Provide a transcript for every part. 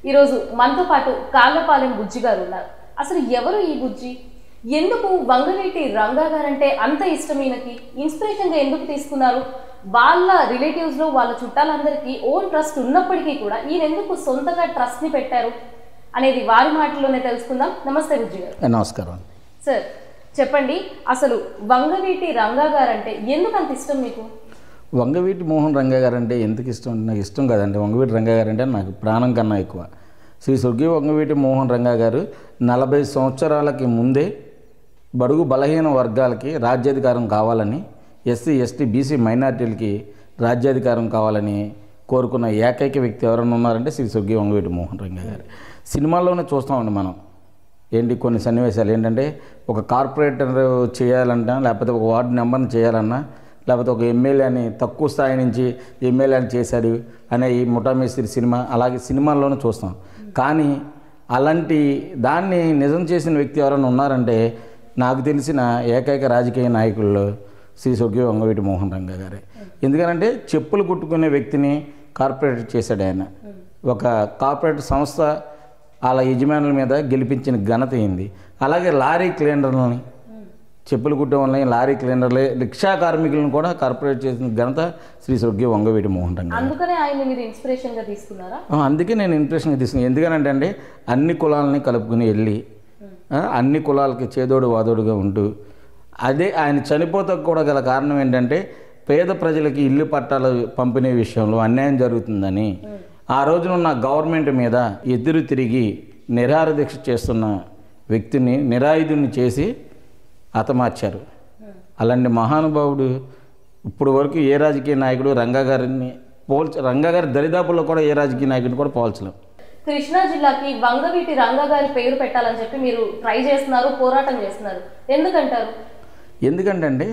ఈరోజు మనతో పాటు కాళ్ళపాలెం బుజ్జి గారు ఉన్నారు అసలు ఎవరు ఈ బుజ్జి ఎందుకు వంగవీటి రంగా గారంటే అంత ఇష్టం ఈయనకి ఇన్స్పిరేషన్గా ఎందుకు తీసుకున్నారు వాళ్ళ రిలేటివ్స్లో వాళ్ళ చుట్టాలందరికీ ఓన్ ట్రస్ట్ ఉన్నప్పటికీ కూడా ఈయన ఎందుకు సొంతగా ట్రస్ట్ని పెట్టారు అనేది వారి మాటల్లోనే తెలుసుకుందాం నమస్తే బుజ్జి గారు నమస్కారం సార్ చెప్పండి అసలు వంగవీటి రంగా గారంటే ఎందుకు అంత ఇష్టం మీకు వంగవీటి మోహన్ రంగా గారు అంటే ఎందుకు ఇష్టం నాకు ఇష్టం కదండి వంగవీటి రంగా గారు అంటే నాకు ప్రాణం కన్నా ఎక్కువ శ్రీ స్వర్గీయ వంగవీటి మోహన్ రంగా గారు నలభై సంవత్సరాలకి ముందే బడుగు బలహీన వర్గాలకి రాజ్యాధికారం కావాలని ఎస్సీ ఎస్టీ బీసీ మైనార్టీలకి రాజ్యాధికారం కావాలని కోరుకున్న ఏకైక వ్యక్తి ఎవరైనా ఉన్నారంటే శ్రీ స్వర్గీయ వంగవీటి మోహన్ రంగా గారు సినిమాల్లోనే చూస్తామండి మనం ఏంటి కొన్ని సన్నివేశాలు ఏంటంటే ఒక కార్పొరేటర్ చేయాలన్నా లేకపోతే ఒక వార్డు నెంబర్ని చేయాలన్నా లేకపోతే ఒక ఎమ్మెల్యేని తక్కువ స్థాయి నుంచి ఎమ్మెల్యేని చేశాడు అనే ఈ ముఠామేస్త్రి సినిమా అలాగే సినిమాల్లోనే చూస్తాం కానీ అలాంటి దాన్ని నిజం చేసిన వ్యక్తి ఎవరైనా ఉన్నారంటే నాకు తెలిసిన ఏకైక రాజకీయ నాయకుల్లో శ్రీ స్వర్గీయ వంగవీటి మోహన్ రంగా గారే ఎందుకనంటే చెప్పులు కుట్టుకునే వ్యక్తిని కార్పొరేట్ చేశాడు ఆయన ఒక కార్పొరేట్ సంస్థ వాళ్ళ యజమానుల మీద గెలిపించిన ఘనత అయింది అలాగే లారీ క్లీనర్లని చెప్పులు కుట్టే వాళ్ళని లారీ క్లీనర్లే రిక్షా కార్మికులను కూడా కార్పొరేట్ చేసిన ఘనత శ్రీ స్వర్గీయ వంగవీటి మోహన్ రంగా అందుకనే ఆయన మీరు ఇన్స్పిరేషన్గా తీసుకున్నారా ఆ, అందుకే నేను ఇంప్రెషన్గా తీసుకున్నాను ఎందుకనంటే అండి అన్ని కులాలని కలుపుకుని వెళ్ళి ఆ, అన్ని కులాలకి చేదోడు వాదోడుగా ఉంటూ అదే ఆయన చనిపోతా కూడా గల కారణం ఏంటంటే పేద ప్రజలకి ఇల్లు పట్టాలు పంపిణీ విషయంలో అన్యాయం జరుగుతుందని ఆ రోజున ఉన్న గవర్నమెంట్ మీద ఎదురు తిరిగి నిరాహార దీక్ష చేస్తున్న వ్యక్తిని నిరాయుధుని చేసి హతమార్చారు అలాంటి మహానుభావుడు ఇప్పుడు వరకు ఏ రాజకీయ నాయకుడు రంగా గారిని పోల్చ రంగా గారి దరిదాపుల్లో కూడా ఏ రాజకీయ నాయకుడిని కూడా పోల్చలేం కృష్ణా జిల్లాకి వంగవీటి రంగా గారి పేరు పెట్టాలని చెప్పి మీరు ట్రై చేస్తున్నారు పోరాటం చేస్తున్నారు ఎందుకంటారు ఎందుకంటే అండి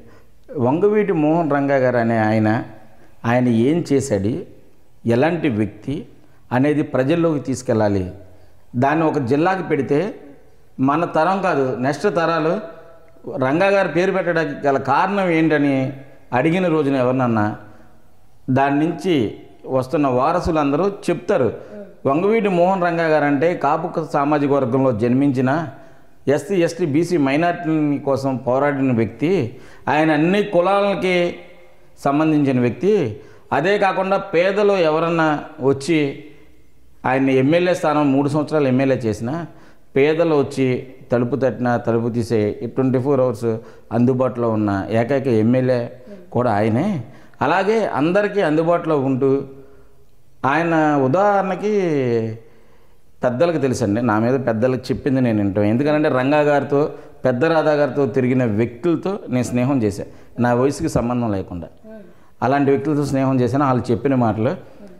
వంగవీటి మోహన్ రంగా గారు అనే ఆయన ఆయన ఏం చేశాడు ఎలాంటి వ్యక్తి అనేది ప్రజల్లోకి తీసుకెళ్ళాలి దాన్ని ఒక జిల్లాకి పెడితే మన తరం కాదు నెక్స్ట్ తరాలు రంగా గారి పేరు పెట్టడానికి గల కారణం ఏంటని అడిగిన రోజున ఎవరినన్నా దాని నుంచి వస్తున్న వారసులందరూ చెప్తారు వంగవీటి మోహన్ రంగా గారు అంటే కాపు సామాజిక వర్గంలో జన్మించిన ఎస్సీ ఎస్టీ బీసీ మైనార్టీ కోసం పోరాడిన వ్యక్తి ఆయన అన్ని కులాలకి సంబంధించిన వ్యక్తి అదే కాకుండా పేదలు ఎవరన్నా వచ్చి ఆయన ఎమ్మెల్యే స్థానం మూడు సంవత్సరాలు ఎమ్మెల్యే చేసిన పేదలు వచ్చి తలుపు తట్టిన తలుపు తీసే ట్వంటీ ఫోర్ అవర్స్ అందుబాటులో ఉన్న ఏకైక ఎమ్మెల్యే కూడా ఆయనే అలాగే అందరికీ అందుబాటులో ఉంటూ ఆయన ఉదాహరణకి పెద్దలకు తెలుసండి నా మీద పెద్దలకు చెప్పింది నేను వింటాం ఎందుకంటే రంగా గారితో పెద్ద రాధా గారితో తిరిగిన వ్యక్తులతో నేను స్నేహం చేశాను నా వయసుకి సంబంధం లేకుండా అలాంటి వ్యక్తులతో స్నేహం చేశాను వాళ్ళు చెప్పిన మాటలు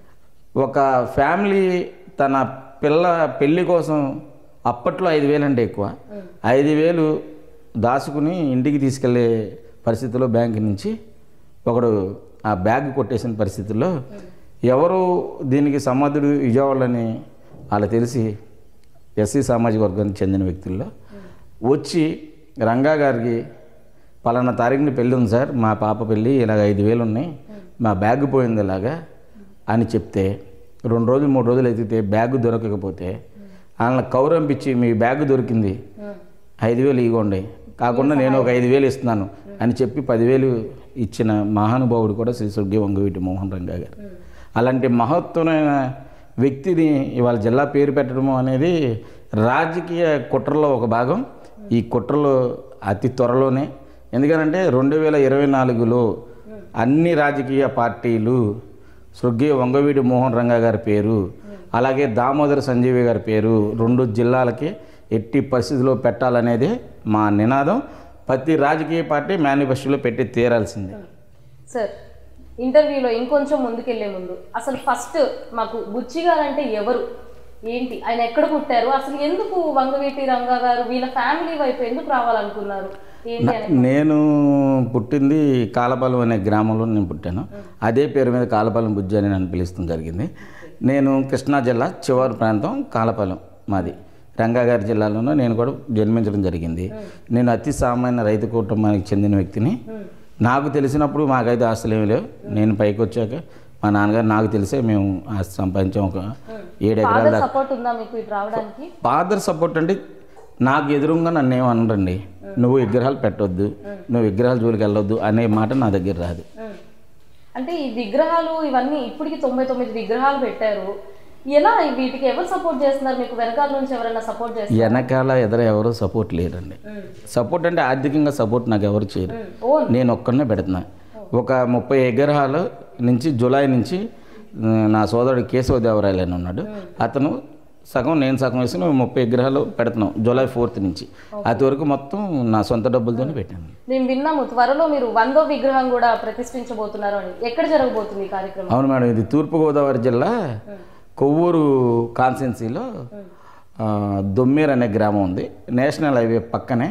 ఒక ఫ్యామిలీ తన పిల్ల పెళ్లి కోసం అప్పట్లో ఐదు వేలు అంటే ఎక్కువ ఐదు వేలు దాచుకుని ఇంటికి తీసుకెళ్లే పరిస్థితిలో బ్యాంక్ నుంచి ఒకడు ఆ బ్యాగ్ కొట్టేసిన పరిస్థితుల్లో ఎవరు దీనికి సమర్థుడు విజయవాడని వాళ్ళు తెలిసి ఎస్సీ సామాజిక వర్గానికి చెందిన వ్యక్తుల్లో వచ్చి రంగా గారికి పలానా తారీఖుని పెళ్ళి ఉంది సార్ మా పాప పెళ్ళి ఇలాగ ఐదు వేలు ఉన్నాయి మా బ్యాగ్ పోయింది ఇలాగా అని చెప్తే రెండు రోజులు మూడు రోజులు ఎతికితే బ్యాగ్ దొరకకపోతే వాళ్ళని కౌరంపించి మీ బ్యాగ్ దొరికింది ఐదు వేలు ఇవ్వండి కాకుండా నేను ఒక ఐదు వేలు ఇస్తున్నాను అని చెప్పి పదివేలు ఇచ్చిన మహానుభావుడు కూడా శ్రీ స్వర్గీయ వంగవీటి మోహన్ రంగా గారు అలాంటి మహత్వమైన వ్యక్తిని ఇవాళ జిల్లా పేరు పెట్టడము అనేది రాజకీయ కుట్రలో ఒక భాగం ఈ కుట్రలో అతి త్వరలోనే ఎందుకంటే రెండు వేల ఇరవై నాలుగులో అన్ని రాజకీయ పార్టీలు స్వర్గీయ వంగవీడి మోహన్ రంగా గారి పేరు అలాగే దామోదర సంజీవి గారి పేరు రెండు జిల్లాలకి ఎట్టి పరిస్థితిలో పెట్టాలనేది మా నినాదం ప్రతి రాజకీయ పార్టీ మేనిఫెస్టోలో పెట్టి తీరాల్సిందే సార్ ఇంటర్వ్యూలో ఇంకొంచెం ముందుకెళ్లే ముందు అసలు ఫస్ట్ మాకు బుచ్చి గారు అంటే ఎవరు ఏంటి ఆయన ఎక్కడ పుట్టారు అసలు ఎందుకు వంగవీటి రంగా గారు వీళ్ళ ఫ్యామిలీ వైపు ఎందుకు రావాలనుకున్నారు ఏంటి అని నేను పుట్టింది కాలపాలెం అనే గ్రామంలో నేను పుట్టాను అదే పేరు మీద కాలపాలెం బుజ్జి అని నన్ను పిలుస్తాం జరిగింది నేను కృష్ణా జిల్లా చివరి ప్రాంతం కాలపాలెం మాది రంగాగారి జిల్లాలోనూ నేను కూడా జన్మించడం జరిగింది నేను అతి సామాన్య రైతు కుటుంబానికి చెందిన వ్యక్తిని నాకు తెలిసినప్పుడు మాకైతే ఆస్తులు ఏమీ లేవు నేను పైకి వచ్చాక మా నాన్నగారు నాకు తెలిసే మేము ఆస్తి సంపాదించాం ఒక ఏడు ఎకరాల ఫాదర్ దాకా సపోర్ట్ ఉందా మీకు ఇటు రావడానికి ఫాదర్ సపోర్ట్ అంటే నాకు ఎదురుగా నన్ను ఏమనరండి నువ్వు విగ్రహాలు పెట్టొద్దు నువ్వు విగ్రహాల జోలికి వెళ్ళొద్దు అనే మాట నా దగ్గర రాదు ఉమ్. అంటే ఈ విగ్రహాలు ఇవన్నీ ఇప్పటికి తొంభై తొమ్మిది విగ్రహాలు పెట్టారు ఎలా వీటికి ఎవరు సపోర్ట్ చేస్తున్నారు మీకు వెనకాల నుంచి ఎవరైనా సపోర్ట్ చేస్తారు వెనకాల ఎదురు ఎవరు సపోర్ట్ లేరండి సపోర్ట్ అంటే ఆర్థికంగా సపోర్ట్ నాకు ఎవరు చేయరు ఓన్ నేను ఒక్కనే పెడుతున్నా ఒక ముప్పై ఎకరాల నుంచి జూలై నుంచి ఆ, నా సోదరుడు కేశవదేవరాయలు అని ఉన్నాడు అతను సగం నేను సగం వేసి నువ్వు ముప్పై విగ్రహాలు పెడుతున్నాం జూలై ఫోర్త్ నుంచి అది వరకు మొత్తం నా సొంత డబ్బులతోనే పెట్టాను మేము విన్నాము త్వరలో మీరు వందో విగ్రహం కూడా ప్రతిష్ఠించబోతున్నారు అని ఎక్కడ జరగబోతుంది ఈ కార్యక్రమం అవును మేడం ఇది తూర్పుగోదావరి జిల్లా కొవ్వూరు కాన్స్టెన్సీలో ఆ, దొమ్మేర్ అనే గ్రామం ఉంది నేషనల్ హైవే పక్కనే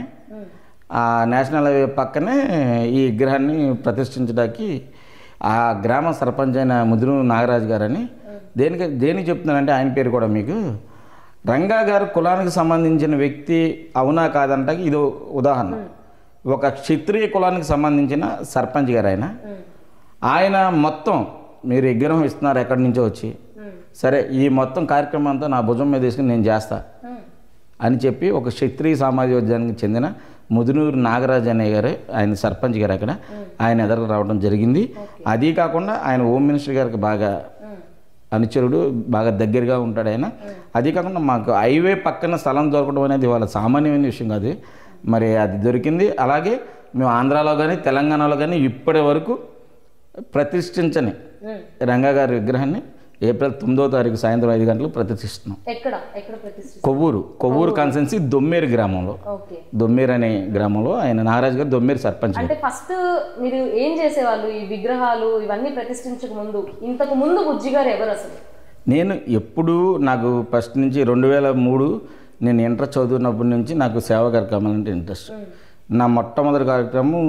ఆ నేషనల్ హైవే పక్కనే ఈ విగ్రహాన్ని ప్రతిష్ఠించడానికి ఆ గ్రామ సర్పంచ్ అయిన ముదురు నాగరాజు గారని దేనికి దేనికి చెప్తున్నానంటే ఆయన పేరు కూడా మీకు రంగా గారు కులానికి సంబంధించిన వ్యక్తి అవునా కాదంటాకి ఇది ఉదాహరణ ఒక క్షత్రియ కులానికి సంబంధించిన సర్పంచ్ గారు ఆయన ఆయన మొత్తం మీరు విగ్రహం ఇస్తున్నారు ఎక్కడి నుంచో వచ్చి సరే ఈ మొత్తం కార్యక్రమం అంతా నా భుజం మీద తీసుకుని నేను చేస్తా అని చెప్పి ఒక క్షత్రియ సామాజిక వర్గానికి చెందిన ముదునూరు నాగరాజ్ అనే గారు ఆయన సర్పంచ్ గారు అక్కడ ఆయన ఎదురు రావడం జరిగింది అది కాకుండా ఆయన హోమ్ మినిస్టర్ గారికి బాగా అనుచరుడు బాగా దగ్గరగా ఉంటాడు ఆయన అది కాకుండా మాకు హైవే పక్కన స్థలం దొరకడం అనేది వాళ్ళ సామాన్యమైన విషయం కాదు మరి అది దొరికింది అలాగే మేము ఆంధ్రాలో కానీ తెలంగాణలో కానీ ఇప్పటి వరకు ప్రతిష్ఠించని రంగా గారి విగ్రహాన్ని ఏప్రిల్ తొమ్మిదో తారీఖు సాయంత్రం ఐదు గంటలకు ప్రతిష్ఠిస్తున్నాం ఎక్కడ ఎక్కడ ప్రతిష్ఠి కొవ్వూరు కొవ్వూరు కాన్సెన్సీ దొమ్మేరు గ్రామంలో ఓకే దొమ్మేరు అనే గ్రామంలో ఆయన నాగరాజు గారు దొమ్మేరు సర్పంచ్ గారు అంటే ఫస్ట్ మీరు ఏం చేసేవాళ్ళు ఈ విగ్రహాలు ఇవన్నీ ప్రతిష్ఠించక ముందు ఇంతకు ముందు బుజ్జి గారు ఎవరు అసలు నేను ఎప్పుడు నాకు ఫస్ట్ నుంచి రెండు వేల మూడు నేను ఇంటర్ చదువుతున్నప్పటి నుంచి నాకు సేవా కార్యక్రమాలు అంటే ఇంట్రెస్ట్ నా మొట్టమొదటి కార్యక్రమం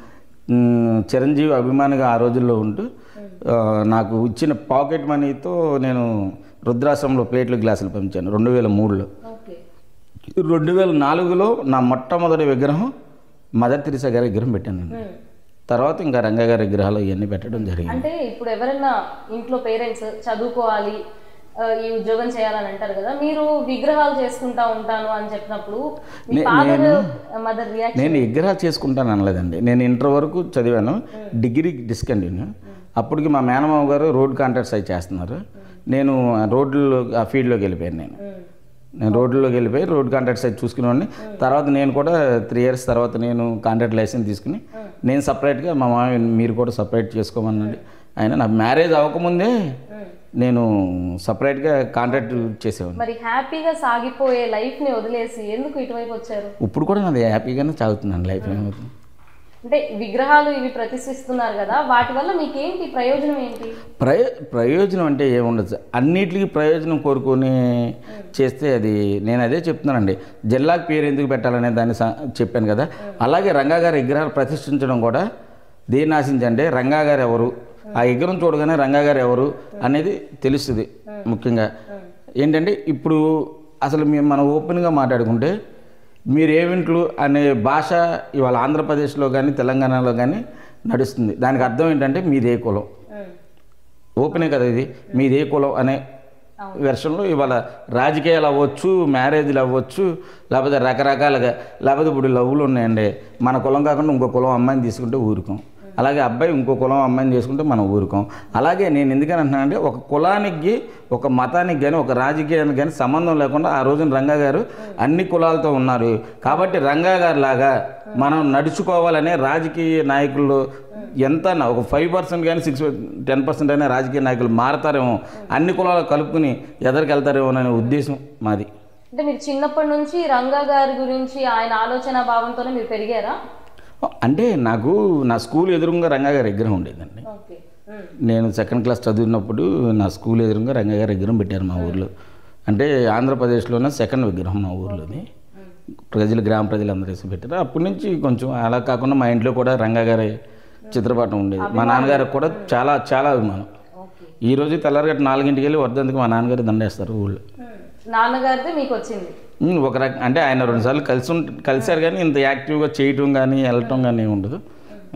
మ్, చిరంజీవి అభిమానిగా ఆ రోజుల్లో ఉంటూ ఆ, నాకు ఇచ్చిన పాకెట్ మనీతో నేను రుద్రాశ్రమంలో ప్లేట్లు గ్లాసులు పంపించాను రెండు వేల మూడులో ఓకే రెండు వేల నాలుగులో నా మొట్టమొదటి విగ్రహం మదర్ తెరిసా గారి విగ్రహం పెట్టాను నేను తర్వాత ఇంకా రంగా గారి విగ్రహాలు ఇవన్నీ పెట్టడం జరిగింది అంటే ఇప్పుడు ఎవరైనా ఇంట్లో పేరెంట్స్ చదువుకోవాలి ఆ, ఈ ఉద్యోగం చేయాలని అంటారు కదా మీరు విగ్రహాలు చేసుకుంటా ఉంటాను అని చెప్పినప్పుడు మీ నే- ఫాదర్ నేను- మదర్ రియాక్షన్ నేను విగ్రహాలు చేసుకుంటాను అనలేదండి నేను ఇంటర్ వరకు చదివాను డిగ్రీ డిస్కంటిన్యూ అప్పటికి మా మేనమామ గారు రోడ్ కాంట్రాక్ట్స్ అవి చేస్తున్నారు నేను ఆ రోడ్లో ఆ ఫీల్డ్లోకి వెళ్ళిపోయాను నేను నేను రోడ్లోకి వెళ్ళిపోయి రోడ్ కాంట్రాక్ట్స్ అయితే చూసుకునేవాడిని తర్వాత నేను కూడా త్రీ ఇయర్స్ తర్వాత నేను కాంట్రాక్ట్ లైసెన్స్ తీసుకుని నేను సపరేట్గా మా మామయ్య మీరు కూడా సపరేట్ చేసుకోమన్నాడు ఆయన నా మ్యారేజ్ అవ్వకముందే నేను సపరేట్గా కాంట్రాక్ట్ చేసేవాడిని మరి హ్యాపీగా సాగిపోయే లైఫ్ ని వదిలేసి ఎందుకు ఇటువైపు వచ్చారు ఇప్పుడు కూడా నాది హ్యాపీగానే సాగుతున్నాను లైఫ్ ఏమవుతుంది అంటే విగ్రహాలు ఇవి ప్రతిష్ఠిస్తున్నారు కదా వాటి వల్ల మీకేంటి ప్రయోజనం ఏంటి ప్రయో ప్రయోజనం అంటే ఏముండదు అన్నిటికీ ప్రయోజనం కోరుకొని చేస్తే అది నేను అదే చెప్తున్నానండి జిల్లాకు పేరు ఎందుకు పెట్టాలనే దాన్ని స- చెప్పాను కదా అలాగే రంగా గారి విగ్రహాలు ప్రతిష్ఠించడం కూడా దేన్ని ఆశించంటే రంగా గారు ఎవరు ఆ విగ్రహం చూడగానే రంగా గారు ఎవరు అనేది తెలుస్తుంది ముఖ్యంగా ఏంటంటే ఇప్పుడు అసలు మేము మనం ఓపెన్గా మాట్లాడుకుంటే మీరు ఏమింట్లు అనే భాష ఇవాళ ఆంధ్రప్రదేశ్లో కానీ తెలంగాణలో కానీ నడుస్తుంది దానికి అర్థం ఏంటంటే మీదే కులం ఉమ్. ఓపెనే కదా ఇది మీదే కులం అనే వెర్షన్లో ఇవాళ రాజకీయాలు అవ్వచ్చు మ్యారేజ్లు అవ్వచ్చు లేకపోతే రకరకాలుగా లేకపోతే ఇప్పుడు లవ్లు ఉన్నాయండి మన కులం కాకుండా ఇంకో కులం అమ్మాయిని తీసుకుంటే ఊరుకోం అలాగే అబ్బాయి ఇంకో కులం అమ్మాయిని చేసుకుంటే మనం ఊరుకోం అలాగే నేను ఎందుకని అంటున్నానంటే ఒక కులానికి ఒక మతానికి కానీ ఒక రాజకీయానికి కానీ సంబంధం లేకుండా ఆ రోజున రంగా గారు అన్ని కులాలతో ఉన్నారు కాబట్టి రంగా గారు లాగా మనం నడుచుకోవాలనే రాజకీయ నాయకులు ఎంత అన్నా ఒక ఫైవ్ పర్సెంట్ కానీ సిక్స్ టెన్ పర్సెంట్ అయినా రాజకీయ నాయకులు మారతారేమో అన్ని కులాలు కలుపుకుని ఎదరికి వెళ్తారేమో అనే ఉద్దేశం మాది అంటే మీరు చిన్నప్పటి నుంచి రంగా గారి గురించి ఆయన ఆలోచన భావంతోనే మీరు పెరిగారా అంటే నాకు నా స్కూల్ ఎదురుగా రంగా గారి విగ్రహం ఉండేదండి ఓకే ఉమ్. నేను సెకండ్ క్లాస్ చదివినప్పుడు నా స్కూల్ ఎదురుగా రంగా గారి విగ్రహం పెట్టారు మా ఊర్లో అంటే ఆంధ్రప్రదేశ్లోనే సెకండ్ విగ్రహం మా ఊర్లోది ప్రజలు గ్రామ ప్రజలందరూ వేసి పెట్టారు అప్పటి నుంచి కొంచెం అలా కాకుండా మా ఇంట్లో కూడా రంగా గారి చిత్రపటం ఉండేది మా నాన్నగారికి కూడా చాలా చాలా అభిమానం ఓకే ఈ రోజు తెల్లారగట్ట నాలుగింటికి వెళ్ళి వర్ధంతికి మా నాన్నగారు దండేస్తారు ఊళ్ళో ఉమ్. నాన్నగారిది మీకు వచ్చింది ఉమ్, ఒక రకం అంటే ఆయన రెండుసార్లు కలిసి ఉంట కలిశారు కానీ ఇంత యాక్టివ్గా చేయటం కానీ వెళ్ళటం కానీ ఏమి ఉండదు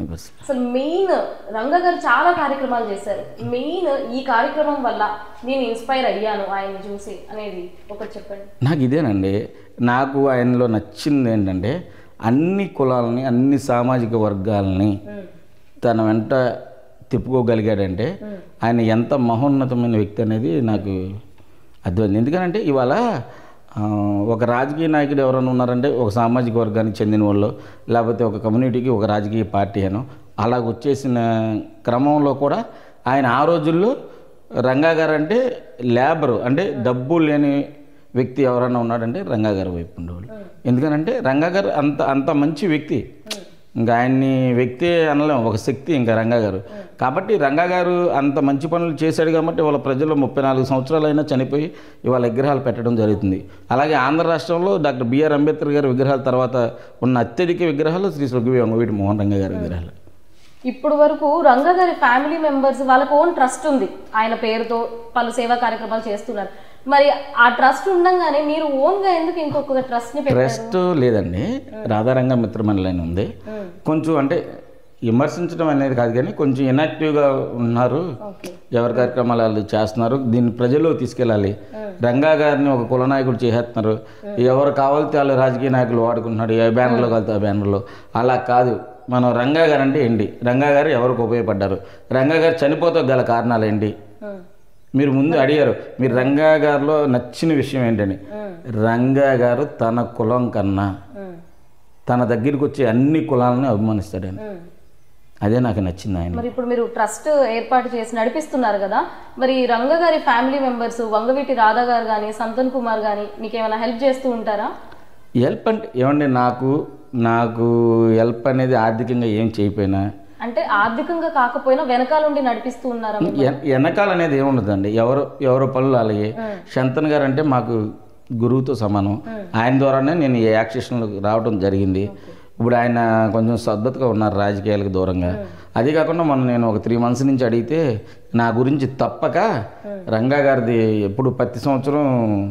అనిపిస్తుంది అసలు మెయిన్ రంగ గారు చాలా కార్యక్రమాలు చేశారు మెయిన్ ఈ కార్యక్రమం వల్ల నేను ఇన్స్పైర్ అయ్యాను ఆయన్ని చూసి అనేది ఒకటి చెప్పండి నాకు ఇదేనండి నాకు ఆయనలో నచ్చింది ఏంటంటే అన్ని కులాలని అన్ని సామాజిక వర్గాలని ఉమ్, తన వెంట తిప్పుకోగలిగాడంటే ఆయన ఎంత మహోన్నతమైన వ్యక్తి అనేది నాకు అర్థమైంది ఎందుకంటే ఇవాళ ఆ, ఒక రాజకీయ నాయకుడు ఎవరైనా ఉన్నారంటే ఒక సామాజిక వర్గానికి చెందిన వాళ్ళు లేకపోతే ఒక కమ్యూనిటీకి ఒక రాజకీయ పార్టీ అనో అలా వచ్చేసిన క్రమంలో కూడా ఆయన ఆ రోజుల్లో రంగా గారు అంటే లేబరు అంటే డబ్బు లేని వ్యక్తి ఎవరైనా ఉన్నాడంటే రంగా గారు వైపు ఉండేవాళ్ళు ఎందుకనంటే రంగా గారు అంత అంత మంచి వ్యక్తి ఇంకా ఆయన్ని వ్యక్తి అనలేం ఒక శక్తి ఇంకా రంగా గారు కాబట్టి రంగా గారు అంత మంచి పనులు చేశాడు కాబట్టి వాళ్ళ ప్రజలు ముప్పై నాలుగు సంవత్సరాలైనా చనిపోయి ఇవాళ విగ్రహాలు పెట్టడం జరుగుతుంది అలాగే ఆంధ్ర రాష్ట్రంలో డాక్టర్ బిఆర్ అంబేద్కర్ గారి విగ్రహాల తర్వాత ఉన్న అత్యధిక విగ్రహాలు శ్రీ స్వర్గవి వంగవీటి మోహన్ రంగా గారి విగ్రహాలు ఇప్పుడు వరకు రంగ గారి ఫ్యామిలీ మెంబర్స్ వాళ్ళకు ఓన్ ట్రస్ట్ ఉంది ఆయన పేరుతో పలు సేవా కార్యక్రమాలు చేస్తున్నారు మరి ఆ ట్రస్ట్ ఉండంగానే మీరు ఓన్ గా ఎందుకు ఇంకొక ట్రస్ట్ ని పెట్టారు ట్రస్ట్ లేదండి రాధారంగ మిత్రమండలి అని ఉంది ఉమ్, కొంచెం అంటే విమర్శించడం అనేది కాదు కానీ కొంచెం ఇనాక్టివ్గా ఉన్నారు ఓకే ఎవరి కార్యక్రమాలు వాళ్ళు చేస్తున్నారు దీన్ని ప్రజల్లో తీసుకెళ్ళాలి రంగా గారిని ఒక కుల నాయకుడు చేసేస్తున్నారు ఎవరు కావాలితే వాళ్ళు రాజకీయ నాయకులు వాడుకుంటున్నారు ఏ బ్యానర్లో కలితే ఆ బ్యానర్లో అలా కాదు మనం రంగా గారు అంటే ఏంటి రంగా గారు ఎవరికి ఉపయోగపడ్డారు రంగా గారు చనిపోతే గల కారణాలు ఏంటి ఉమ్, మీరు ముందు అడిగారు మీరు రంగా గారిలో నచ్చిన విషయం ఏంటని ఉమ్, రంగా గారు తన కులం కన్నా ఉమ్, తన దగ్గరికి వచ్చే అన్ని కులాలను అభిమానిస్తాడని ఉమ్. అదే నాకు నచ్చింది ఆయన మరి ఇప్పుడు మీరు ట్రస్ట్ ఏర్పాటు చేసి నడిపిస్తున్నారు కదా మరి రంగ గారి ఫ్యామిలీ మెంబర్స్ వంగవీటి రాధా గారు కానీ సంతన్ కుమార్ కానీ మీకు ఏమైనా హెల్ప్ చేస్తూ ఉంటారా హెల్ప్ అంటే ఏమండి నాకు నాకు హెల్ప్ అనేది ఆర్థికంగా ఏం చేయకపోయినా అంటే ఆర్థికంగా కాకపోయినా వెనకాల ఉండి నడిపిస్తూ ఉన్నారా వెన- వెనకాల అనేది ఏముండదండి ఎవరు ఎవరో పనులు అలాగే శంతన్ గారు అంటే మాకు గురువుతో సమానం ఆయన ద్వారానే నేను ఈ యాక్సేషన్లోకి రావడం జరిగింది ఇప్పుడు ఆయన కొంచెం సద్దతగా ఉన్నారు రాజకీయాలకు దూరంగా అది కాకుండా మొన్న నేను ఒక త్రీ మంత్స్ నుంచి అడిగితే నా గురించి తప్పక రంగా గారిది ఎప్పుడు ప్రతి సంవత్సరం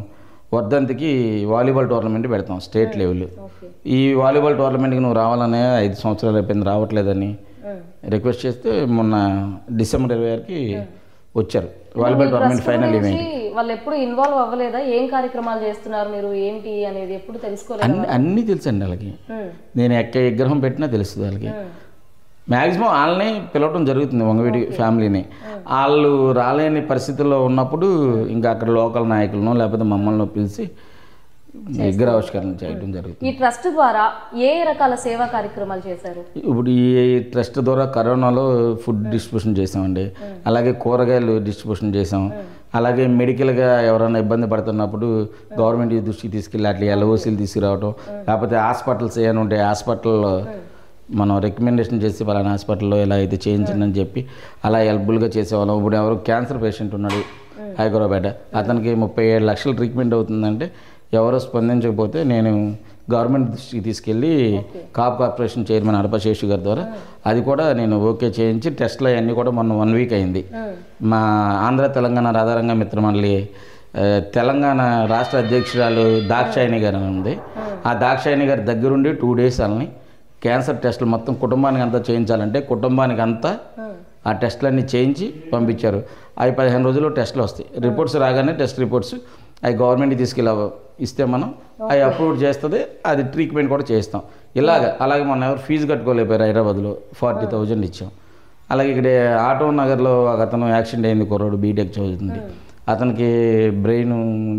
వర్ధంతికి వాలీబాల్ టోర్నమెంట్ పెడతాం స్టేట్ లెవెల్ ఓకే ఈ వాలీబాల్ టోర్నమెంట్కి నువ్వు రావాలనే ఐదు సంవత్సరాలు అయిపోయింది రావట్లేదని రిక్వెస్ట్ చేస్తే మొన్న డిసెంబర్ ఇరవై ఆరుకి వచ్చారు వాలీబాల్ టోర్నమెంట్ ఫైనల్ ఈవెంట్ వాళ్ళు ఎప్పుడు ఇన్వాల్వ్ అవ్వలేదా ఏం కార్యక్రమాలు చేస్తున్నారు మీరు ఏంటి అనేది ఎప్పుడు తెలుసుకోలేదు అన్ని అన్నీ తెలుసండి వాళ్ళకి ఉమ్, నేను ఎక్క విగ్రహం పెట్టినా తెలుస్తుంది వాళ్ళకి ఉమ్, మ్యాక్సిమం వాళ్ళని పిలవటం జరుగుతుంది వంగవీటి ఫ్యామిలీని వాళ్ళు రాలేని పరిస్థితుల్లో ఉన్నప్పుడు ఇంకా అక్కడ లోకల్ నాయకులను లేకపోతే మమ్మల్ని పిలిచి విగ్రహావిష్కరణ చేయడం జరుగుతుంది ఈ ట్రస్ట్ ద్వారా ఏ రకాల సేవా కార్యక్రమాలు చేశారు ఇప్పుడు ఈ ట్రస్ట్ ద్వారా కరోనాలో ఫుడ్ డిస్ట్రిబ్యూషన్ చేసామండి అలాగే కూరగాయలు డిస్ట్రిబ్యూషన్ చేసాం అలాగే మెడికల్గా ఎవరైనా ఇబ్బంది పడుతున్నప్పుడు గవర్నమెంట్ దృష్టికి తీసుకెళ్ళి అట్లా ఎల్ఓసీలు తీసుకురావడం లేకపోతే హాస్పిటల్స్ ఏమైనా ఉంటే హాస్పిటల్లో మనం రికమెండేషన్ చేసి పలానా హాస్పిటల్లో ఇలా అయితే చేయించండి అని చెప్పి అలా హెల్ప్ఫుల్గా చేసేవాళ్ళం ఇప్పుడు ఎవరు క్యాన్సర్ పేషెంట్ ఉన్నాడు హైదరాబాద్ అతనికి ముప్పై ఏడు లక్షల ట్రీట్మెంట్ అవుతుందంటే ఎవరో స్పందించకపోతే నేను గవర్నమెంట్ దృష్టికి తీసుకెళ్ళి కాప్ కార్పొరేషన్ చైర్మన్ అడపశేషు గారి ద్వారా అది కూడా నేను ఓకే చేయించి టెస్ట్లు అవన్నీ కూడా మొన్న వన్ వీక్ అయింది ఉమ్, మా ఆంధ్ర తెలంగాణ రాధారంగ మిత్రమండలి ఆ, తెలంగాణ రాష్ట్ర అధ్యక్షురాలు దాక్షాయిని గారు అని ఉంది ఆ దాక్షాయిని గారి దగ్గరుండి టూ డేస్ వాళ్ళని క్యాన్సర్ టెస్టులు మొత్తం కుటుంబానికి అంతా చేయించాలంటే కుటుంబానికి అంతా ఉమ్, ఆ టెస్టులన్నీ చేయించి పంపించారు అవి పదిహేను రోజుల్లో టెస్టులు వస్తాయి రిపోర్ట్స్ రాగానే టెస్ట్ రిపోర్ట్స్ అవి గవర్నమెంట్కి తీసుకెళ్ళ ఇస్తే మనం అవి అప్రూవ్ చేస్తుంది అది ట్రీట్మెంట్ కూడా చేస్తాం ఇలాగ అలాగే మొన్న ఎవరు ఫీజు కట్టుకోలేకపోయారు హైదరాబాద్లో ఫార్టీ థౌజండ్ ఇచ్చాం అలాగే ఇక్కడ ఆటో నగర్లో ఒక అతను యాక్సిడెంట్ అయింది కుర్రోడు బీటెక్ చదువుతుంది అతనికి బ్రెయిన్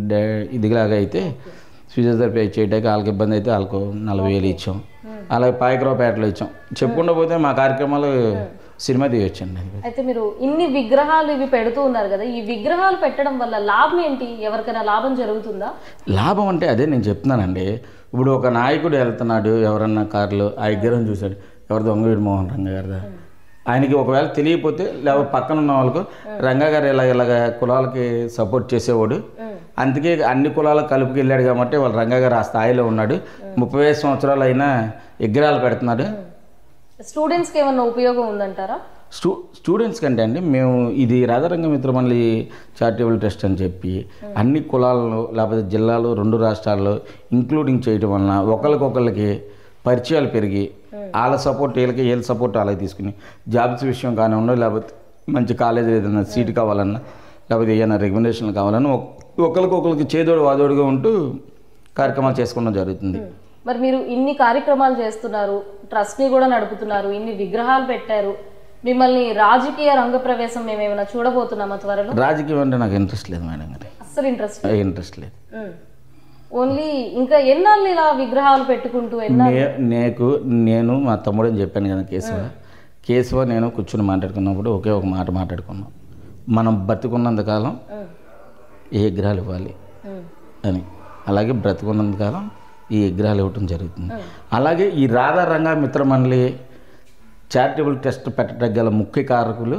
ఇదిలాగా అయితే ఫిజియోథెరపీ చేయడానికి వాళ్ళకి ఇబ్బంది అయితే వాళ్ళకు నలభై వేలు ఇచ్చాం అలాగే పాయకరావుపేటలో ఇచ్చాం చెప్పుకుంటూ పోతే మా కార్యక్రమాలు సినిమా తీయొచ్చండి అయితే మీరు ఇన్ని విగ్రహాలు ఇవి పెడుతూ ఉన్నారు కదా ఈ విగ్రహాలు పెట్టడం వల్ల లాభం ఏంటి ఎవరికైనా లాభం జరుగుతుందా లాభం అంటే అదే నేను చెప్తున్నానండి ఇప్పుడు ఒక నాయకుడు వెళ్తున్నాడు ఎవరన్నా కారులో ఆ విగ్రహం చూశాడు ఎవరిదో వంగవీడి మోహన్ రంగ గారిదా ఆయనకి ఒకవేళ తెలియకపోతే లేకపోతే పక్కన ఉన్న వాళ్ళకు రంగా గారు ఇలా ఇలాగ కులాలకి సపోర్ట్ చేసేవాడు అందుకే అన్ని కులాలకు కలుపుకి వెళ్ళాడు కాబట్టి వాళ్ళ రంగా గారు ఆ స్థాయిలో ఉన్నాడు ముప్పై ఐదు సంవత్సరాలు అయినా విగ్రహాలు పెడుతున్నాడు స్టూడెంట్స్కి ఏమన్నా ఉపయోగం ఉందంటారా స్టూ స్టూడెంట్స్ కంటే అండి మేము ఇది రాధారంగ మిత్రమల్లి చారిటబుల్ ట్రస్ట్ అని చెప్పి అన్ని కులాలను లేకపోతే జిల్లాలు రెండు రాష్ట్రాల్లో ఇంక్లూడింగ్ చేయడం వలన ఒకరికొకరికి పరిచయాలు పెరిగి వాళ్ళ సపోర్ట్ వీళ్ళకి వీళ్ళ సపోర్ట్ వాళ్ళకి తీసుకుని జాబ్స్ విషయం కానివ్వండి లేకపోతే మంచి కాలేజ్ ఏదైనా సీట్ కావాలన్నా లేకపోతే ఏదైనా రెగ్యులేషన్లు కావాలన్నా ఒక- ఒకరికొకరికి చేదోడు వాదోడుగా ఉంటూ కార్యక్రమాలు చేసుకోవడం జరుగుతుంది మరి మీరు ఇన్ని కార్యక్రమాలు చేస్తున్నారు ట్రస్ట్ ని కూడా నడుపుతున్నారు ఇన్ని విగ్రహాలు పెట్టారు మిమ్మల్ని రాజకీయ రంగ ప్రవేశం మేము ఏమైనా చూడబోతున్నామా త్వరలో రాజకీయం అంటే నాకు ఇంట్రెస్ట్ లేదు మేడం గారి అస్సలు ఇంట్రెస్ట్ ఇంట్రెస్ట్ లేదు ఓన్లీ ఇంకా ఎన్నాళ్ళు ఇలా విగ్రహాలు పెట్టుకుంటూ ఎన్నా నే నీకు నేను మా తమ్ముడని చెప్పాను కదా కేశవ కేశవ నేను కూర్చుని మాట్లాడుకున్నప్పుడు ఒకే ఒక మాట మాట్లాడుకున్నాం మనం బతికున్నంత కాలం ఏ విగ్రహాలు ఇవ్వాలి అని అలాగే బ్రతికున్నంత కాలం ఈ విగ్రహాలు ఇవ్వటం జరుగుతుంది అలాగే ఈ రాధా రంగా మిత్ర మండలి చారిటబుల్ ట్రస్ట్ పెట్టడానికి గల ముఖ్య కారకులు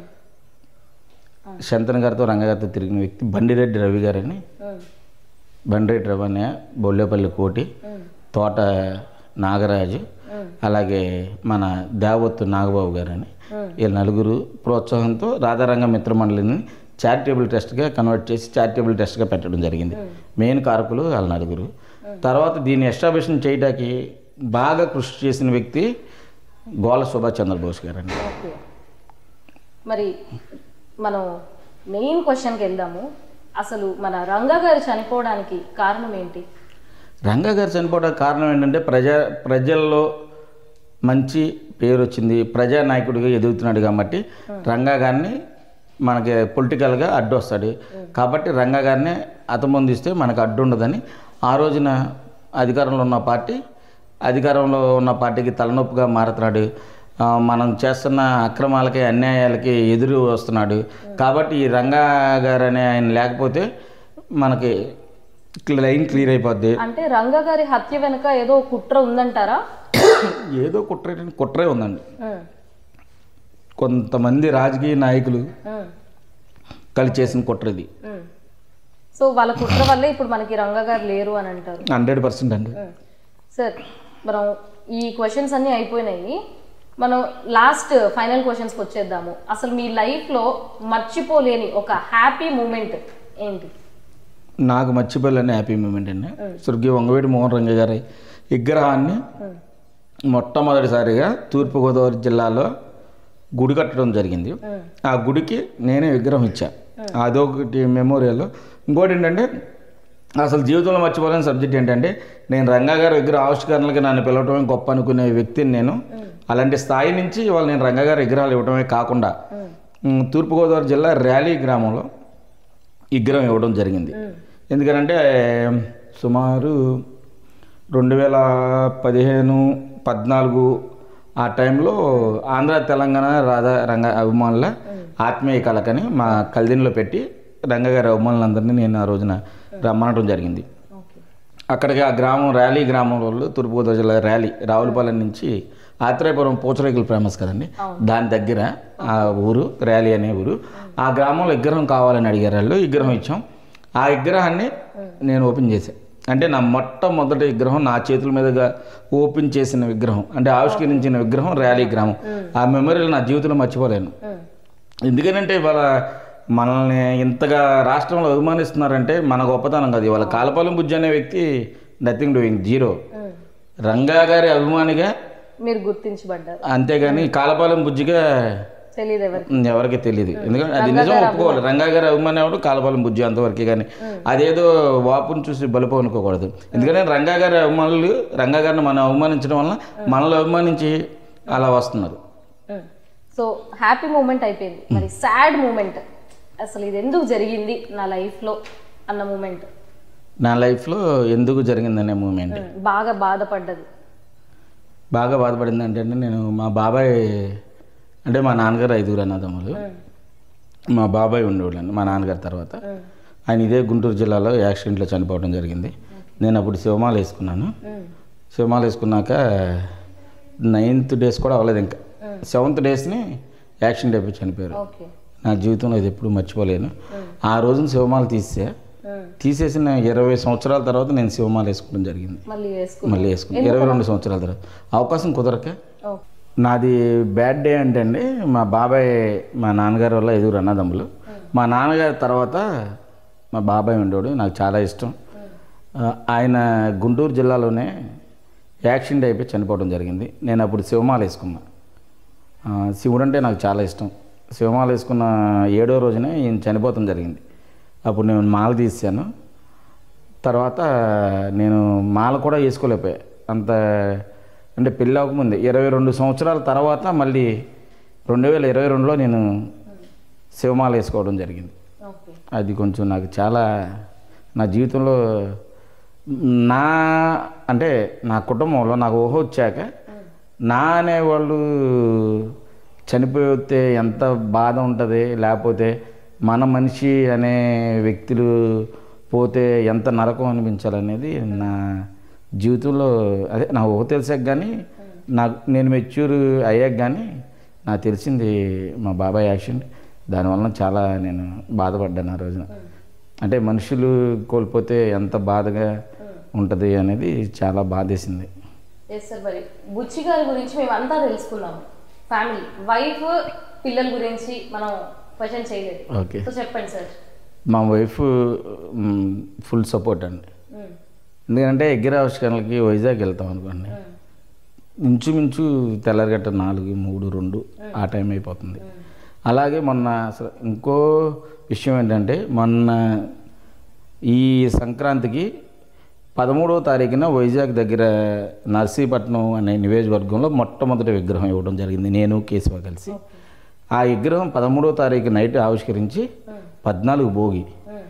శంతన్ గారితో రంగగారితో తిరిగిన వ్యక్తి బండిరెడ్డి రవి గారని బండిరెడ్డి రవి అనే బొల్లేపల్లి కోటి తోట నాగరాజు అలాగే మన దేవత్తు నాగబాబు గారని వీళ్ళ నలుగురు ప్రోత్సాహంతో రాధారంగ మిత్ర మండలిని చారిటబుల్ ట్రస్ట్గా కన్వర్ట్ చేసి చారిటబుల్ ట్రస్ట్గా పెట్టడం జరిగింది మెయిన్ కారకులు వాళ్ళ నలుగురు తర్వాత దీన్ని ఎస్టాబ్లిషన్ చేయడానికి బాగా కృషి చేసిన వ్యక్తి గోల సుభాష్ చంద్రబోస్ గారండి ఓకే మరి మనం మెయిన్ క్వశ్చన్కి వెళ్దాము అసలు మన రంగా గారు చనిపోవడానికి కారణం ఏంటి రంగా గారు చనిపోవడానికి కారణం ఏంటంటే ప్రజా ప్రజల్లో మంచి పేరు వచ్చింది ప్రజానాయకుడిగా ఎదుగుతున్నాడు కాబట్టి రంగా గారిని మనకి పొలిటికల్గా అడ్డు వస్తాడు కాబట్టి రంగా గారిని అతమొందిస్తే మనకు అడ్డు ఉండదని ఆ రోజున అధికారంలో ఉన్న పార్టీ అధికారంలో ఉన్న పార్టీకి తలనొప్పిగా మారుతున్నాడు ఆ, మనం చేస్తున్న అక్రమాలకి అన్యాయాలకి ఎదురు వస్తున్నాడు కాబట్టి ఈ రంగా గారు అనే ఆయన లేకపోతే మనకి లైన్ క్లియర్ అయిపోద్ది అంటే రంగా గారి హత్య వెనుక ఏదో కుట్ర ఉందంటారా ఏదో కుట్ర కుట్రే ఉందండి కొంతమంది రాజకీయ నాయకులు కలిసి చేసిన కుట్ర ఇది సో వాళ్ళ కుట్ర వల్లే ఇప్పుడు మనకి రంగా గారు లేరు అని అంటారు హండ్రెడ్ పర్సెంట్ అండి సార్ మనం ఈ క్వశ్చన్స్ అన్నీ అయిపోయినాయి మనం లాస్ట్ ఫైనల్ క్వశ్చన్స్కి వచ్చేద్దాము అసలు మీ లైఫ్లో మర్చిపోలేని ఒక హ్యాపీ మూమెంట్ ఏంటి నాకు మర్చిపోలేని హ్యాపీ మూమెంట్ అండి స్వర్గీయ వంగవేటి మోహన్ రంగ గారి విగ్రహాన్ని మొట్టమొదటిసారిగా తూర్పుగోదావరి జిల్లాలో గుడి కట్టడం జరిగింది ఆ గుడికి నేనే విగ్రహం ఇచ్చా అదొకటి మెమోరియల్ ఇంకోటి ఏంటంటే అసలు జీవితంలో మర్చిపోలేని సబ్జెక్ట్ ఏంటంటే నేను రంగా గారి విగ్రహ ఆవిష్కరణలకి నన్ను పిలవటమే గొప్ప అనుకునే వ్యక్తిని నేను అలాంటి స్థాయి నుంచి ఇవాళ నేను రంగా గారి విగ్రహాలు ఇవ్వడమే కాకుండా ఉమ్, తూర్పుగోదావరి జిల్లా ర్యాలీ గ్రామంలో విగ్రహం ఇవ్వడం జరిగింది ఎందుకంటే సుమారు రెండు వేల పదిహేను పద్నాలుగు ఆ టైంలో ఆంధ్ర తెలంగాణ రాధా రంగ అభిమానుల ఆత్మీయ కలకని మా కల్దిన్లో పెట్టి రంగగారి అభిమానులందరినీ నేను ఆ రోజున రమ్మనడం జరిగింది ఓకే అక్కడికి ఆ గ్రామం ర్యాలీ గ్రామం వాళ్ళు తూర్పుగోదావరి జిల్లా ర్యాలీ రావులపాలెం నుంచి ఆత్రేయపురం పోచరేకులు ఫేమస్ కదండి దాని దగ్గర ఆ ఊరు ర్యాలీ అనే ఊరు ఆ గ్రామంలో విగ్రహం కావాలని అడిగారు వాళ్ళు విగ్రహం ఇచ్చాం ఆ విగ్రహాన్ని నేను ఓపెన్ చేశాను అంటే నా మొట్టమొదటి విగ్రహం నా చేతుల మీదుగా ఓపెన్ చేసిన విగ్రహం అంటే ఆవిష్కరించిన విగ్రహం ర్యాలీ గ్రామం ఆ మెమరీలు నా జీవితంలో మర్చిపోలేను ఎందుకనంటే ఇవాళ మనల్ని ఇంతగా రాష్ట్రంలో అభిమానిస్తున్నారంటే మన గొప్పతనం కాదు ఇవాళ కాలపాలెం బుజ్జి అనే వ్యక్తి నథింగ్ డూయింగ్ జీరో రంగా గారి అభిమానిగా మీరు గుర్తించబడ్డారు అంతేగాని కాలపాలెం బుజ్జిగా తెలియదు ఎవరికి ఎవరికి తెలియదు ఎందుకంటే అది నిజం ఒప్పుకోవాలి రంగా గారి అభిమాని ఎవడు కాలపాలెం బుజ్జి అంతవరకే కానీ అదేదో వాపుని చూసి బలుపు అనుకోకూడదు ఎందుకంటే రంగా గారి అభిమానులు రంగా గారిని మనం అవమానించడం వల్ల మనల్ని అభిమానించి అలా వస్తున్నారు సో హ్యాపీ మూమెంట్ అయిపోయింది మరి సాడ్ మూమెంట్ అసలు ఇది ఎందుకు జరిగింది నా లైఫ్లో అన్న మూమెంట్ నా లైఫ్లో ఎందుకు జరిగిందనే మూమెంట్ బాగా బాధపడ్డది బాగా బాధపడింది అంటే నేను మా బాబాయ్ అంటే మా నాన్నగారు ఐదుగురు అన్నదమ్ములు మా బాబాయ్ ఉండేవాళ్ళండి మా నాన్నగారి తర్వాత ఆయన ఇదే గుంటూరు జిల్లాలో యాక్సిడెంట్లో చనిపోవడం జరిగింది నేను అప్పుడు శివమాల వేసుకున్నాను శివమాల వేసుకున్నాక నైన్త్ డేస్ కూడా అవ్వలేదు ఇంకా సెవెంత్ డేస్ని యాక్సిడెంట్ అయిపోయి చనిపోయారు ఓకే నా జీవితంలో ఇది ఎప్పుడు మర్చిపోలేను ఆ రోజున శివమాల తీసే తీసేసిన ఇరవై సంవత్సరాల తర్వాత నేను శివమాల వేసుకోవడం జరిగింది మళ్ళీ వేసుకు మళ్ళీ వేసుకున్నాను ఇరవై రెండు సంవత్సరాల తర్వాత అవకాశం కుదరక ఓకే నాది బ్యాడ్ డే అంటే అండి మా బాబాయ్ మా నాన్నగారి వల్ల ఎదురు అన్నదమ్ములు మా నాన్నగారి తర్వాత మా బాబాయ్ ఉండేవాడు నాకు చాలా ఇష్టం ఆ, ఆయన గుంటూరు జిల్లాలోనే యాక్సిడెంట్ అయిపోయి చనిపోవడం జరిగింది నేను అప్పుడు శివమాల వేసుకున్నా ఆ, శివుడు అంటే నాకు చాలా ఇష్టం శివమాల వేసుకున్న ఏడో రోజునే ఈయన చనిపోవడం జరిగింది అప్పుడు నేను మాల తీసాను తర్వాత నేను మాల కూడా వేసుకోలేకపోయా అంత అంటే పెళ్ళి అవ్వకముందే ఇరవై రెండు సంవత్సరాల తర్వాత మళ్ళీ రెండు వేల ఇరవై రెండులో నేను శివమాల వేసుకోవడం జరిగింది ఓకే అది కొంచెం నాకు చాలా నా జీవితంలో నా అంటే నా కుటుంబంలో నాకు ఊహ వచ్చాక నా అనేవాళ్ళు చనిపోతే ఎంత బాధ ఉంటుంది లేకపోతే మన మనిషి అనే వ్యక్తులు పోతే ఎంత నరకం అనిపించాలనేది నా జీవితంలో అదే నా ఊహ తెలిసాక కానీ నాకు నేను మెచ్యూర్ అయ్యాక కానీ నాకు తెలిసింది మా బాబాయ్ యాక్సిడెంట్ దానివల్ల చాలా నేను బాధపడ్డాను ఆ రోజున అంటే మనుషులు కోల్పోతే ఎంత బాధగా ఉంటుంది అనేది చాలా బాధేసింది ఎస్ సార్ మరి బుచ్చి గారి గురించి మేము అంతా తెలుసుకున్నాము ఫ్యామిలీ వైఫ్ పిల్లల గురించి మనం క్వశ్చన్ చేయలేదు ఓకే సో చెప్పండి సార్ మా వైఫ్ ఫుల్ సపోర్ట్ అండి ఎందుకంటే ఎగ్గిర ఆవిష్కరణలకి వైజాగ్ వెళ్తాం అనుకోండి ఇంచుమించు తెల్లరగట్ట నాలుగు మూడు రెండు ఆ టైం అయిపోతుంది అలాగే మొన్న అసలు ఇంకో విషయం ఏంటంటే మొన్న ఈ సంక్రాంతికి పదమూడవ తారీఖున వైజాగ్ దగ్గర నర్సీపట్నం అనే నియోజకవర్గంలో మొట్టమొదటి విగ్రహం ఇవ్వడం జరిగింది నేను కేశవ కలిసి ఆ విగ్రహం పదమూడవ తారీఖు నైట్ ఆవిష్కరించి పద్నాలుగు భోగి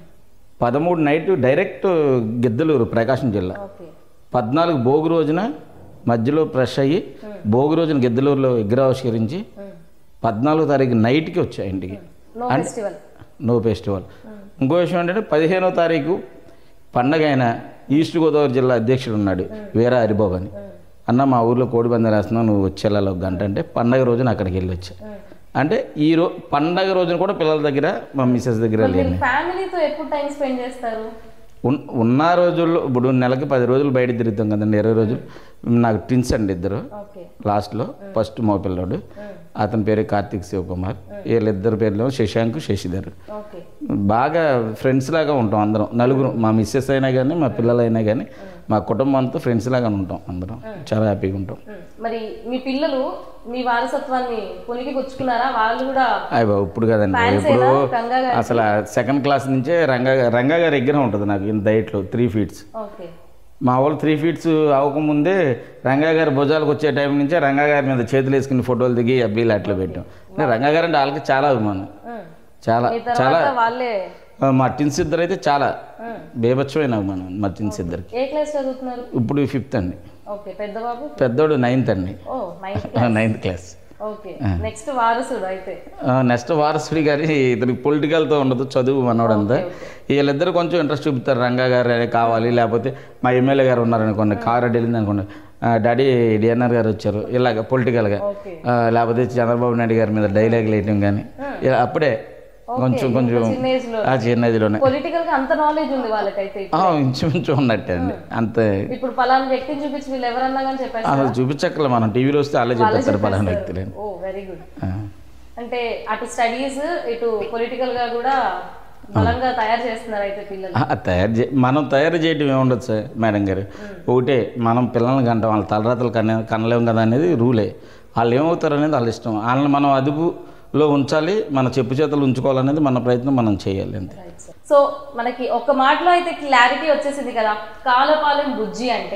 పదమూడు నైట్ డైరెక్ట్ గిద్దలూరు ప్రకాశం జిల్లా ఓకే పద్నాలుగు భోగి రోజున మధ్యలో ఫ్రెష్ అయ్యి భోగి రోజున గిద్దలూరులో విగ్రహం ఆవిష్కరించి పద్నాలుగో తారీఖు నైట్కి వచ్చా ఇంటికి నో ఫెస్టివల్ నో ఫెస్టివల్ ఇంకో విషయం ఏంటంటే పదిహేనో తారీఖు పండగ అయిన ఈస్ట్ గోదావరి జిల్లా అధ్యక్షుడు ఉన్నాడు వీర హరిబాబు అని అన్న మా ఊర్లో కోడి పందెం వేస్తున్నావు నువ్వు వచ్చేలా ఒక గంట అంటే పండగ రోజున అక్కడికి వెళ్ళి వచ్చా అంటే ఈ రో పండగ రోజున కూడా పిల్లల దగ్గర మా మిస్సెస్ దగ్గర లేను మీరు ఫ్యామిలీతో ఎప్పుడు టైం స్పెండ్ చేస్తారు ఉన్- ఉన్న రోజుల్లో ఇప్పుడు నెలకి పది రోజులు బయట తిరుగుతాం కదండి ఇరవై రోజులు నాకు ట్విన్స్ అండి ఇద్దరు ఓకే లాస్ట్లో ఫస్ట్ మా పిల్లోడు అతని పేరు కార్తీక్ శివకుమార్ వీళ్ళిద్దరు పేర్లు శశాంక్ శశిధర్ ఓకే బాగా ఫ్రెండ్స్ లాగా ఉంటాం అందరం నలుగురు మా మిస్సెస్ అయినా కానీ మా పిల్లలు అయినా కానీ మా కుటుంబం అంతా ఫ్రెండ్స్ లాగా ఉంటాం అందరం చాలా హ్యాపీగా ఉంటాం మరి మీ పిల్లలు మీ వారసత్వాన్ని పునికి పుచ్చుకున్నారా వాళ్ళు కూడా అయ్య బాబు ఇప్పుడు కదండి Fans ఇప్పుడు ఏనా? రంగా గారికి? అసలు సెకండ్ క్లాస్ నుంచే రంగా రంగా గారి విగ్రహం ఉంటుంది నాకు ఇంత హైట్లో త్రీ ఫీట్స్ ఓకే మా వాళ్ళు త్రీ ఫీట్స్ అవ్వకముందే రంగా గారి భుజాలకు వచ్చే టైం నుంచే రంగా గారి మీద చేతులు వేసుకుని ఫోటోలు దిగి అబ్బీలు అట్లా పెట్టాం అంటే రంగా గారు అంటే వాళ్ళకి చాలా అభిమానం ఉమ్. చాలా మీ చాలా తర్వాత వాళ్ళే ఆ, మా టిన్స్ ఇద్దరు అయితే చాలా ఉమ్. బేభత్సమైన అభిమానం మా టిన్స్ ఇద్దరికి ఏ క్లాస్ చదువుతున్నారు ఇప్పుడు ఫిఫ్త్ అండి ఓకే పెద్ద బాబు పెద్దోడు నైన్త్ అండి ఓ ninth ninth class okay next వారసుడు అయితే నెక్స్ట్ వారసుడి గారి ఇతనికి పొలిటికల్తో ఉండదు చదువు మనోడంతా వీళ్ళిద్దరు కొంచెం ఇంట్రెస్ట్ చూపుతారు రంగా గారు అనే కావాలి లేకపోతే మా ఎమ్మెల్యే గారు ఉన్నారనుకోండి కారు అడ్డు వెళ్ళింది అనుకోండి ఆ, డాడీ డిఎన్ఆర్ గారు వచ్చారు ఇలాగ పొలిటికల్గా ఓకే లేకపోతే చంద్రబాబు నాయుడు గారి మీద డైలాగ్ వేయటం కానీ ఇలా అప్పుడే కొంచెం కొంచెం చిన్న ఏజ్ లో ఆ చిన్నదిలోనే పొలిటికల్ గా అంత నాలెడ్జ్ ఉంది వాళ్ళకైతే ఆ, ఇంచుమించు ఉన్నట్టే అండి అంతే ఇప్పుడు పలానా వ్యక్తిని చూపించి వీళ్ళు ఎవరన్నా కానీ చెప్పేసి అసలు చూపించక్కర్లే మనం టీవీలో వస్తే వాళ్ళే చెప్పేస్తారు పలానా వ్యక్తులు ఓ వెరీ గుడ్ అంటే అటు స్టడీస్ ఇటు పొలిటికల్ గా కూడా బలంగా తయారు చేస్తున్నారు అయితే పిల్లలు ఆ, తయారు చే మనం తయారు చేయటం ఏముండదు సార్ మేడం గారు ఒకటే మనం పిల్లల్ని కంటాం వాళ్ళ తలరాతలు కన కనలేము కదా అనేది రూలే వాళ్ళు ఏమవుతారు అనేది వాళ్ళ ఇష్టం వాళ్ళని మనం అదుపులో ఉంచాలి మన చెప్పు చేతులు ఉంచుకోవాలనేది మన ప్రయత్నం మనం చేయాలి అంతే సో మనకి ఒక మాటలో అయితే క్లారిటీ వచ్చేసింది కదా కాలపాలెం బుజ్జి అంటే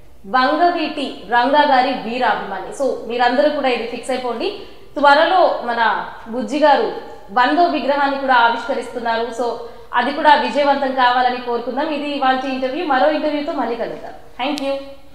వంగవీటి రంగా గారి వీరాభిమాని సో మీరందరూ కూడా ఇది ఫిక్స్ అయిపోండి త్వరలో మన బుజ్జి గారు వందో విగ్రహాన్ని కూడా ఆవిష్కరిస్తున్నారు సో అది కూడా విజయవంతం కావాలని కోరుకుందాం ఇది వాళ్ళ ఇంటర్వ్యూ మరో ఇంటర్వ్యూతో మళ్ళీ కలుద్దాం థ్యాంక్ యూ